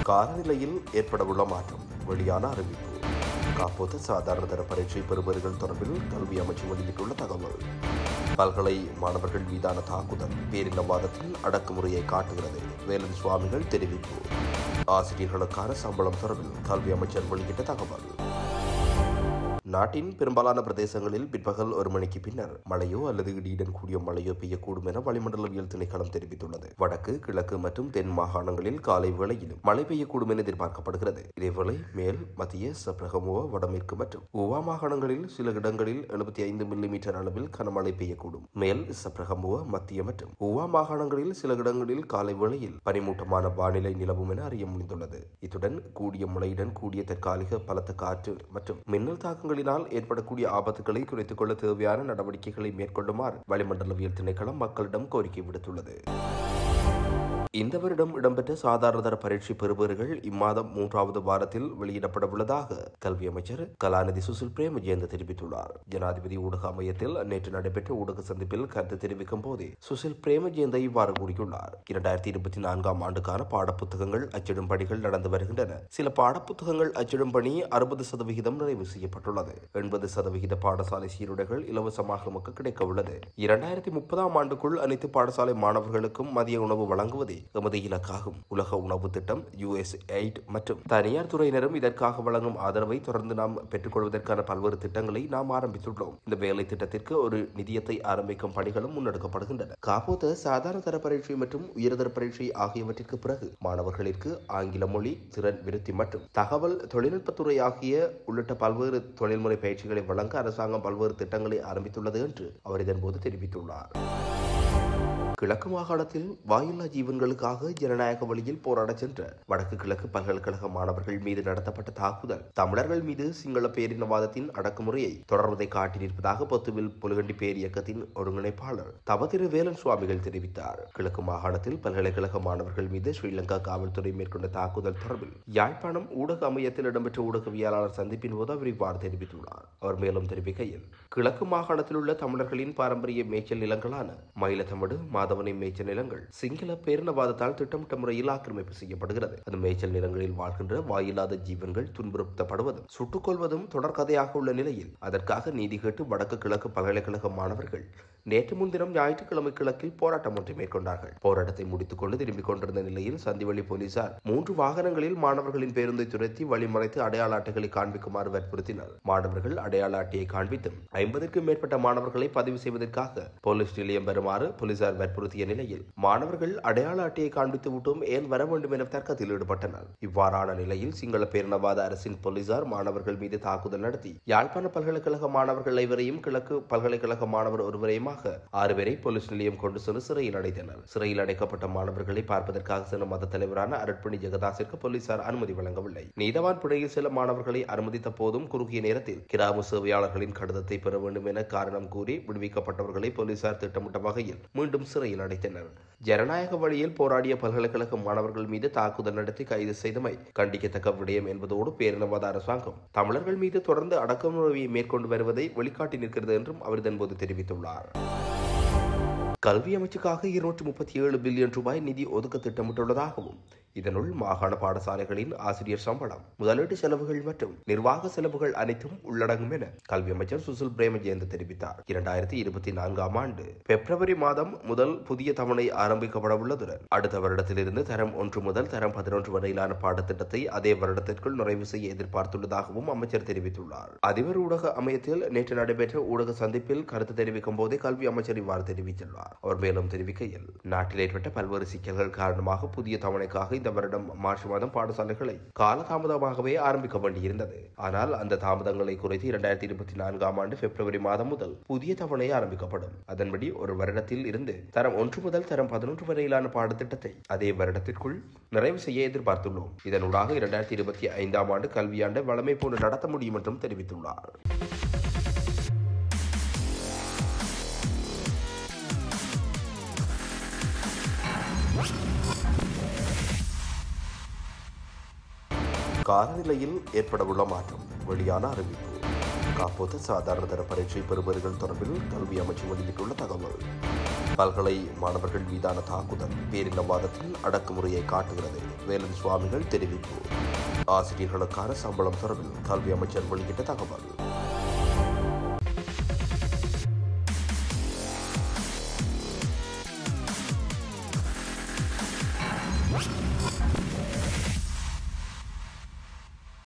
காலநிலையில் ஏற்படவுள்ள மாற்றம் வெளியான அறிவிப்பு காப்போது சாதாரண தர பரீட்சை பெறுபவர்கள் தொடர்பில் கல்வி அமைச்சு வெளியிட்டுள்ள தகவல் பல்கலை மாணவர்கள் மீதான தாக்குதல் பேரினவாதத்தின் அடக்குமுறையை காட்டுகிறது வேலன் சுவாமிகள் தெரிவிப்பு ஆசிரியர்களுக்கான சம்பளம் தொடர்பில் கல்வி அமைச்சர் வெளியிட்ட தகவல் நாட்டின் பெரும்பாலான பிரதேசங்களில் பிற்பகல் ஒரு மணிக்கு பின்னர் மழையோ அல்லது இடியுடன் கூடிய மழையோ பெய்யக்கூடும் என வளிமண்டலவியல் திணைக்களம் தெரிவித்துள்ளது வடக்கு கிழக்கு மற்றும் தென் மாகாணங்களில் காலை வேளையிலும் மழை பெய்யக்கூடும் என எதிர்பார்க்கப்படுகிறது இதேவேளை மேல் மத்திய சப்ரகமுவ வடமேற்கு மற்றும் உவா மாகாணங்களில் சில இடங்களில் எழுபத்தி ஐந்து மில்லிமீட்டர் அளவில் கனமழை பெய்யக்கூடும் மேல் சப்ரகமுவ மத்திய மற்றும் உவா மாகாணங்களில் சில இடங்களில் காலை வேளையில் பனிமூட்டமான வானிலை நிலவும் என அறிய முடிந்துள்ளது இத்துடன் கூடிய மழையுடன் கூடிய தற்காலிக பலத்த காற்று மற்றும் மின்னல் தாக்கங்களினால் ஏற்படக்கூடிய ஆபத்துகளை குறைத்துக் கொள்ள தேவையான நடவடிக்கைகளை மேற்கொள்ளுமாறு வளிமண்டலவியல் திணைக்களம் மக்களிடம் கோரிக்கை விடுத்துள்ளது இந்த வருடம் இடம்பெற்ற சாதாரண தர பரீட்சை பெறுபவர்கள் இம்மாதம் மூன்றாவது வாரத்தில் வெளியிடப்பட உள்ளதாக கல்வி அமைச்சர் கலாநிதி சுசில் பிரேமஜெயந்த தெரிவித்துள்ளார் ஜனாதிபதி ஊடக அமையத்தில் நேற்று நடைபெற்ற ஊடக சந்திப்பில் கருத்து தெரிவிக்கும் போதே சுசில் பிரேமஜெயந்த இவ்வாறு கூறியுள்ளார் இரண்டாயிரத்தி இருபத்தி நான்காம் ஆண்டுக்கான பாடப்புத்தகங்கள் அச்சிடும் பணிகள் நடந்து வருகின்றன சில பாடப்புத்தகங்கள் அச்சிடும் பணி அறுபது சதவிகிதம் நிறைவு செய்யப்பட்டுள்ளது எண்பது சதவிகித பாடசாலை சீருடைகள் இலவசமாக நமக்கு கிடைக்க உள்ளது இரண்டாயிரத்தி முப்பதாம் ஆண்டுக்குள் அனைத்து பாடசாலை மாணவர்களுக்கும் மதிய உணவு வழங்குவதே எமது இலக்காகும் உலக உணவு திட்டம் யுஎஸ் எய்ட் மற்றும் தனியார் துறையினரும் இதற்காக வழங்கும் ஆதரவை தொடர்ந்து நாம் பெற்றுக்கொள்வதற்கான பல்வேறு திட்டங்களை நாம் ஆரம்பித்துள்ளோம் இந்த வேலை திட்டத்திற்கு ஒரு நிதியத்தை ஆரம்பிக்கும் பணிகளும் முன்னெடுக்கப்படுகின்றன காப்போத சாதாரண தர பரீட்சை மற்றும் உயர்தர பரீட்சை ஆகியவற்றிற்கு பிறகு மாணவர்களிற்கு ஆங்கில மொழி திறன் விருத்தி மற்றும் தகவல் தொழில்நுட்பத்துறை ஆகிய உள்ளிட்ட பல்வேறு தொழில்முறை பயிற்சிகளை வழங்க அரசாங்கம் பல்வேறு திட்டங்களை ஆரம்பித்துள்ளது என்று அவர் இதன்போது தெரிவித்துள்ளார் கிழக்கு மாகாணத்தில் வாயில்லா ஜீவன்களுக்காக ஜனநாயக வழியில் போராடச் சென்ற வடக்கு கிழக்கு பல்கலைக்கழக மாணவர்கள் மீது நடத்தப்பட்ட தாக்குதல் தமிழர்கள் மீது சிங்கள பேரினவாதத்தின் அடக்குமுறையை தொடர்வதை காட்டி நிற்பதாக பொத்துவில் புலுகண்டி பேர் இயக்கத்தின் ஒருங்கிணைப்பாளர் தவதிரு வேலன் சுவாமிகள் தெரிவித்தார் கிழக்கு மாகாணத்தில் பல்கலைக்கழக மாணவர்கள் மீது ஸ்ரீலங்கா காவல்துறை மேற்கொண்ட தாக்குதல் தொடர்பில் யாழ்ப்பாணம் ஊடக அமையத்தில் இடம்பெற்ற ஊடகவியலாளர் சந்திப்பின் போது அவர் இவ்வாறு தெரிவித்துள்ளார் அவர் மேலும் தெரிவிக்கையில் கிழக்கு மாகாணத்தில் உள்ள தமிழர்களின் பாரம்பரிய மேய்ச்சல் நிலங்களான மயிலத்தமடு மாதவனை மேய்ச்சல் நிலங்கள் சிங்கள பேரினவாதத்தால் திட்டமிட்ட முறையில் ஆக்கிரமிப்பு செய்யப்படுகிறது அந்த மேய்ச்சல் நிலங்களில் வாழ்கின்ற வாயில்லாத ஜீவன்கள் துன்புறுத்தப்படுவதும் சுட்டுக் கொள்வதும் தொடர்கதையாக உள்ள நிலையில் அதற்காக நீதி கேட்டு வடக்கு கிழக்கு பல்கலைக்கழக மாணவர்கள் நேற்று முன்தினம் ஞாயிற்றுக்கிழமை கிழக்கில் போராட்டம் ஒன்றை மேற்கொண்டார்கள் போராட்டத்தை முடித்துக் கொண்டு திரும்பிக் கொண்டிருந்த நிலையில் சந்திவழி போலீசார் மூன்று வாகனங்களில் மாணவர்களின் பேருந்தை துரத்தி வழிமறைத்து அடையாள அட்டைகளை காண்பிக்குமாறு வற்புறுத்தினர் மாணவர்கள் அடையாள அட்டையை காண்பித்தும் ஐம்பதற்கும் மேற்பட்ட மாணவர்களை பதிவு செய்வதற்காக போலீஸ் நிலையம் வருமாறு போலீசார் வற்புறுத்திய நிலையில் மாணவர்கள் அடையாள அட்டையை காண்பித்து விட்டும் ஏன் வர வேண்டும் என தர்க்கத்தில் ஈடுபட்டனர் இவ்வாறான நிலையில் சிங்கள பேரினவாத அரசின் போலீசார் மாணவர்கள் மீது தாக்குதல் நடத்தி யாழ்ப்பாண பல்கலைக்கழக மாணவர்கள் ஐவரையும் கிழக்கு பல்கலைக்கழக மாணவர் ஒருவரையுமாக ஆறு பேரை போலீஸ் நிலையம் கொண்டு சென்று சிறையில் அடைத்தனர் சிறையில் அடைக்கப்பட்ட மாணவர்களை பார்ப்பதற்காக சென்ற மத தலைவரான அரட்பணி ஜெகதாசிற்கு போலீசார் அனுமதி வழங்கவில்லை நீதவான் பிணையில் சில மாணவர்களை அனுமதித்த போதும் குறுகிய நேரத்தில் கிராம சேவையாளர்களின் கடிதத்தை பெற வேண்டும் என காரணம் கூறி விடுவிக்கப்பட்டவர்களை போலீசார் திட்டமிட்ட வகையில் மீண்டும் சிறையில் அடைத்தனர் ஜனநாயக வழியில் போராடிய பல்கலைக்கழக மாணவர்கள் மீது தாக்குதல் நடத்தி கைது செய்தமை கண்டிக்கத்தக்க விடயம் என்பதோடு பேரினவாத அரசாங்கம் தமிழர்கள் மீது தொடர்ந்து அடக்குமுறையை மேற்கொண்டு வருவதை வெளிக்காட்டி நிற்கிறது என்றும் அவர் இதன்போது தெரிவித்துள்ளார் கல்வி அமைச்சுக்காக இருநூற்றி முப்பத்தி ஏழு பில்லியன் ரூபாய் நிதி ஒதுக்க திட்டமிட்டுள்ளதாகவும் இதனுள் மாகாண பாடசாலைகளின் ஆசிரியர் சம்பளம் முதலீட்டு செலவுகள் மற்றும் நிர்வாக செலவுகள் அனைத்தும் உள்ளடங்கும் என கல்வி அமைச்சர் சுசில் பிரேமஜெயந்த் தெரிவித்தார் இரண்டாயிரத்தி இருபத்தி நான்காம் ஆண்டு பிப்ரவரி மாதம் முதல் புதிய தவணை ஆரம்பிக்கப்பட உள்ளதுடன் அடுத்த வருடத்திலிருந்து தரம் ஒன்று முதல் தரம் பதினொன்று வரையிலான பாடத்திட்டத்தை அதே வருடத்திற்குள் நிறைவு செய்ய எதிர்பார்த்துள்ளதாகவும் அமைச்சர் தெரிவித்துள்ளார் அதிபர் ஊடக அமையத்தில் நேற்று நடைபெற்ற ஊடக சந்திப்பில் கருத்து தெரிவிக்கும் போதே கல்வி அமைச்சர் இவ்வாறு தெரிவித்துள்ளார் அவர் மேலும் தெரிவிக்கையில் நாட்டில் ஏற்பட்ட பல்வேறு சிக்கல்கள் காரணமாக புதிய தவணைக்காக இந்த வருடம் மார்ச் மாதம் பாடசாலைகளை காலதாமதமாகவே ஆரம்பிக்க வேண்டியிருந்தது ஆனால் அந்த தாமதங்களை குறைத்து இரண்டாயிரத்தி இருபத்தி நான்காம் ஆண்டு பிப்ரவரி மாதம் முதல் புதிய தவணை ஆரம்பிக்கப்படும் அதன்படி ஒரு வருடத்தில் இருந்து தரம் ஒன்று முதல் தரம் பதினொன்று வரையிலான பாடத்திட்டத்தை அதே வருடத்திற்குள் நிறைவு செய்ய எதிர்பார்த்துள்ளோம் இதனூடாக இரண்டாயிரத்தி இருபத்தி ஐந்தாம் ஆண்டு கல்வியாண்டை வளமை போன்று நடத்த முடியும் என்றும் தெரிவித்துள்ளார் காலநிலையில் ஏற்படவுள்ள மாற்றம் வெளியான அறிவிப்பு காப்போது சாதாரண தர பரீட்சை பெறுபவர்கள் தொடர்பில் கல்வி அமைச்சு வெளியிட்டுள்ள தகவல் பல்கலை மாணவர்கள் மீதான தாக்குதல் பேரினவாதத்தில் அடக்குமுறையை காட்டுகிறது வேலன் சுவாமிகள் தெரிவிப்பு ஆசிரியர்களுக்கான சம்பளம் தொடர்பில் கல்வி அமைச்சர் வெளியிட்ட தகவல்